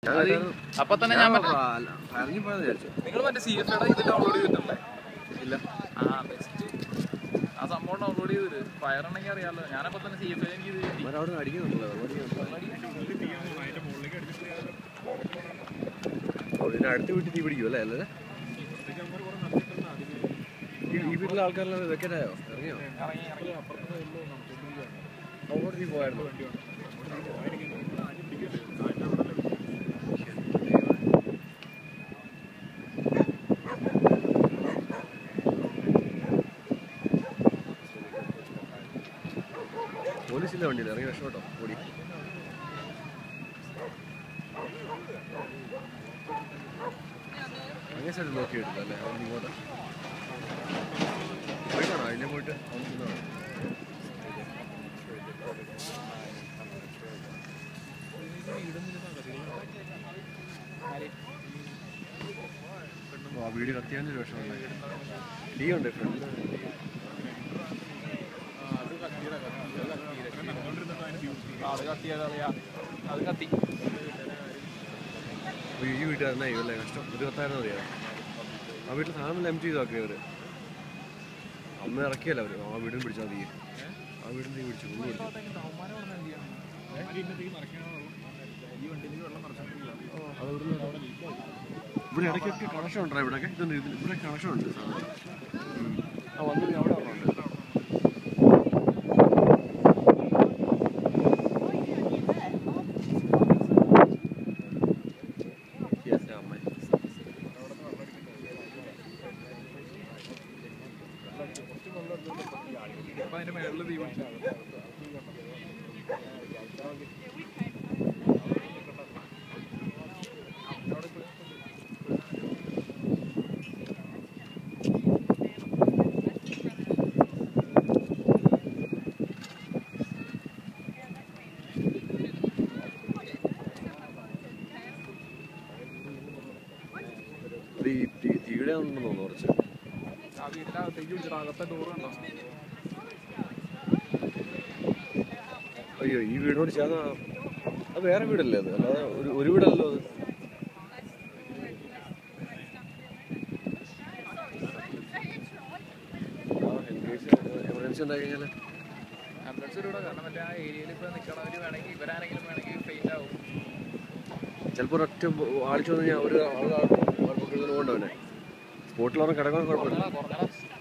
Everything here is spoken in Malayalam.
അപ്പൊ തന്നെ ഞാൻ മറ്റേ- ഇറങ്ങിപ്പോയെന്ന് വിചാരിച്ചു നിങ്ങൾ മറ്റേ സി എഫ് ഐയുടെ ഇത് ഡൗൺലോഡ് ചെയ്തിട്ടുണ്ടേ ഇല്ല ആ ബെസ്റ്റ് ആ സംഭവം ഡൗൺലോഡ് ചെയ്തിട്ട് ഫയർ ഉണ്ടെങ്കിൽ അറിയാലോ ഞാനപ്പോ തന്നെ സി എഫ് ഐ എനിക്ക് ഇത് കിട്ടി അവൻ അവിടെ അടിക്കുന്നുണ്ടല്ലോ അവിടെ അടുത്ത് വീട്ടിൽ തീ പിടിക്കും അല്ലേ അല്ലേ ഈ- ഈ വീട്ടിലെ ആൾക്കാരെല്ലാം വെക്കറ്റ് ആയോ ഇറങ്ങിയോ ഇറങ്ങി ഇറങ്ങി അങ്ങോട്ട് തീ പോയായിരുന്നു പോലീസിന്റെ വണ്ടിയിൽ ഇറങ്ങി രക്ഷപ്പെട്ടോ ഓടി അങ്ങനെ സൈഡ് നോക്കി എടുത്തു അല്ലേ അവൻ ഇങ്ങോട്ട് പോയിട്ടാണോ അതിലെ പോയിട്ട് അവൻ ചെന്നതാണോ? ഓ, ആ വീട് കത്തിയാൻ ഒരു വിഷമമുണ്ടായി ടീ ഉണ്ട് ഫ്രണ്ടിൽ അത് കത്തിയത് അറിയാ അത് കത്തി ഈ വീട്ടുകാരനായി അല്ലേ കഷ്ടം ഇത് കത്തായിരുന്നു അറിയാം ആ വീട്ടിൽ സാധനം എം ടി ചെയ്താക്കി അവര് അമ്മ ഇറക്കിയല്ല അവര് ആ വീടും പിടിച്ചാൽ തീ ആ വീടും തീ പിടിച്ചു ഒന്നും പിടിച്ചു അത് ഇവിടുന്ന് ഇവിടെ ഇടയ്ക്കൊക്കെ കണക്ഷൻ ഉണ്ടോ ഇവിടെയൊക്കെ ഇതൊന്നും ഇതിൽ ഇവിടെ കണക്ഷൻ ഉണ്ട് സാധനം ഉം. ആ വന്നു അവിടെ ഉണ്ട് Yes, yeah, അമ്മ അപ്പൊ അതിന്റെ മേളില് തീ പിടിച്ചു ഇത് ഈ തീ- തീയുടെ ഉണ്ടെന്ന് തോന്നുന്നു കുറച്ച് ആ വീട്ടിന്റെ അകത്തേക്ക് പിടിച്ചിട്ട് അകത്തെ ഡോർ കണ്ടോ അയ്യോ ഈ വീടിനോട് ചേർന്ന അത് വേറെ വീടല്ലേ അത് അല്ലാതെ ഒരു ഒരു വീടല്ലോ അത് എമർജൻസി ഉണ്ടായി കഴിഞ്ഞാൽ ആംബുലൻസ് ഇവിടെ കാരണം മറ്റേ ആ ഏരിയയിൽ ഇപ്പൊ നിൽക്കണവര് വേണമെങ്കിൽ ഇവരാരെങ്കിലും വേണമെങ്കിൽ ഫെയിറ്റ് ആവും ചിലപ്പോൾ ഒരൊറ്റ ആളിച്ചു വന്നു കഴിഞ്ഞാൽ ഒരു ആൾ കൊണ്ടവനെ സ്പോട്ടിൽ അവൻ കിടക്കാൻ കുഴപ്പമില്ല കുറഞ്ഞ